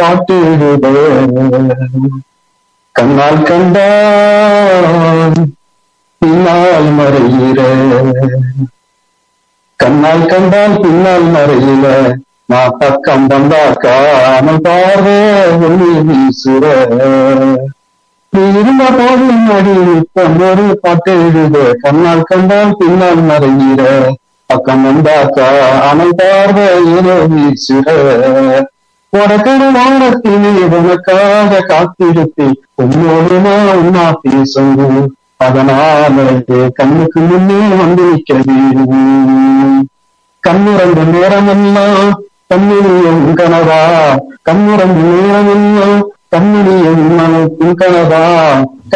பாட்டு எழுத கண்ணால் கண்டான் பின்னால் மறையிற கண்ணால் கண்டால் பின்னால் மறையில நான் பக்கம் வந்தாக்கா அவன் பார்வை ஒளி வீசுற நீ இருந்த போதும் அடி நித்தம் ஒரு பாட்டு எழுத கண்ணால் கண்டால் பின்னால் மறையிற பக்கம் வந்தாக்கா அவன் பார்வை ஏதோ வீசுற உனக்கொரு வாரத்திலே உனக்காக காத்திருப்பேன் உன்னோடு நான் உன்னா பேசணும் அதனால கண்ணுக்கு முன்னே வந்து நிற்க வேணும் கண்ணுறங்கு நேரமெல்லாம் கண்ணினியும் கனவா கண்ணுறங்கு நேரமெல்லாம் கண்ணினியும் மனத்தின் கனவா